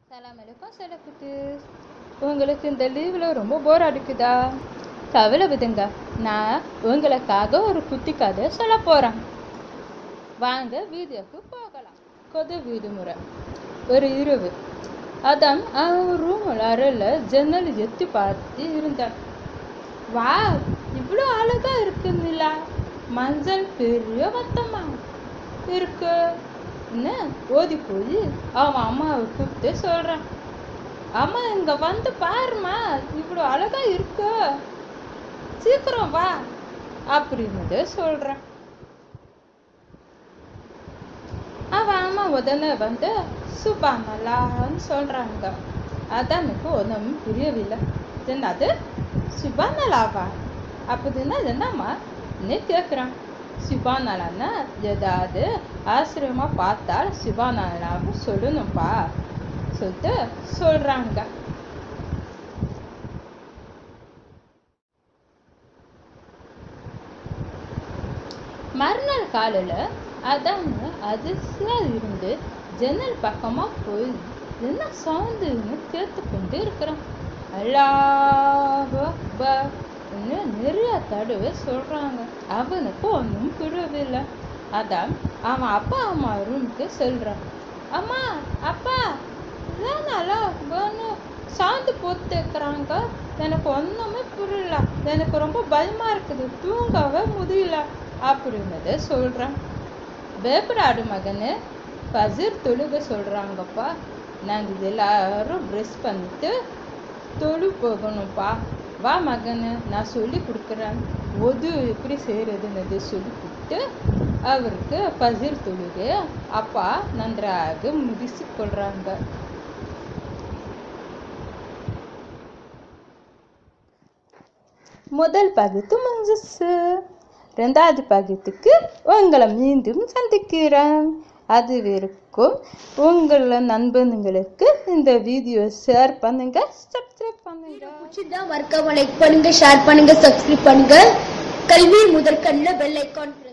சலாம் அலைக்கும் செலக்குட்டு உங்களுக்கு இந்த லீவில் ரொம்ப போர் அடிக்குதா கவலை விடுங்க நான் உங்களுக்காக ஒரு குட்டி கதை சொல்ல போகிறேன் வாங்க வீடியோக்கு போகலாம் கொது விடுமுறை ஒரு இரவு அதான் அவன் ரூமில் அறையில் ஜன்னல் எத்தி பார்த்து இருந்தான் வா இவ்வளோ அழகா இருக்குதுல்ல மஞ்சள் பெரிய வத்தம்மா இருக்கு என்ன ஓதி போய் அவன் அம்மாவை கூப்பிட்டு சொல்றான் அம்மா இங்க வந்து பாருமா இவ்வளோ அழகா இருக்கு சீக்கிரம் வா அப்படின்னு சொல்றான் அவன் அம்மா உடனே வந்து சுபானலான்னு சொல்றாங்க அதான் எனக்கு ஒன்றும் புரியவில்லை என்னது சுபானலாவா அப்படின்னா என்னம்மா நீ கேட்குறான் சுபானலான்னா ஏதாவது ஆசிரியமா பார்த்தால் சுபானலாவை சொல்லணும்ப்பா சொல்லிட்டு சொல்றாங்க மறுநாள் காலையில அதான் அதிர்ச்சியா இருந்து ஜன்னல் பக்கமா போய் என்ன சவுண்டுன்னு கேட்டு கொண்டு இருக்கிறான் அல்லாஹ் அக்பர் ன்னு நிறைய தடவை சொல்றாங்க அவனுக்கு ஒன்றும் புரியவில்லை அதான் அவன் அப்பா அம்மா ரூமுக்கு செல்றான் அம்மா அப்பா ஏனாலா வேணும் சாந்து போட்டுக்கிறாங்க எனக்கு ஒன்றுமே புரியல எனக்கு ரொம்ப பயமா இருக்குது தூங்கவே முடியல அப்படின்னதை சொல்றான் பயப்படாடு மகனு பசிர் தொழுக சொல்றாங்கப்பா நாங்கள் எல்லாரும் ப்ரெஷ் பண்ணிட்டு தொழு போகணும்ப்பா வா மகனு நான் சொல்லி கொடுக்குறேன் ஒது எப்படி செய்யறதுன்னு சொல்லி கொடுத்து அவருக்கு பசிர் தொழுக அப்பா நன்றாக முடிச்சு கொள்றாங்க முதல் பகுத்து முடிஞ்சிச்சு ரெண்டாவது பகுத்துக்கு உங்களை மீண்டும் சந்திக்கிறேன் அது வரைக்கும் உங்கள நண்பனுங்களுக்கு இந்த வீடியோ ஷேர் பண்ணுங்க சப்ஸ்கிரைப் பண்ணுங்க பிடிச்சிருந்தா மறக்காம லைக் பண்ணுங்க ஷேர் பண்ணுங்க சப்ஸ்கிரைப் பண்ணுங்க கல்வி முதற்கண்ணில் பெல் ஐக்கான்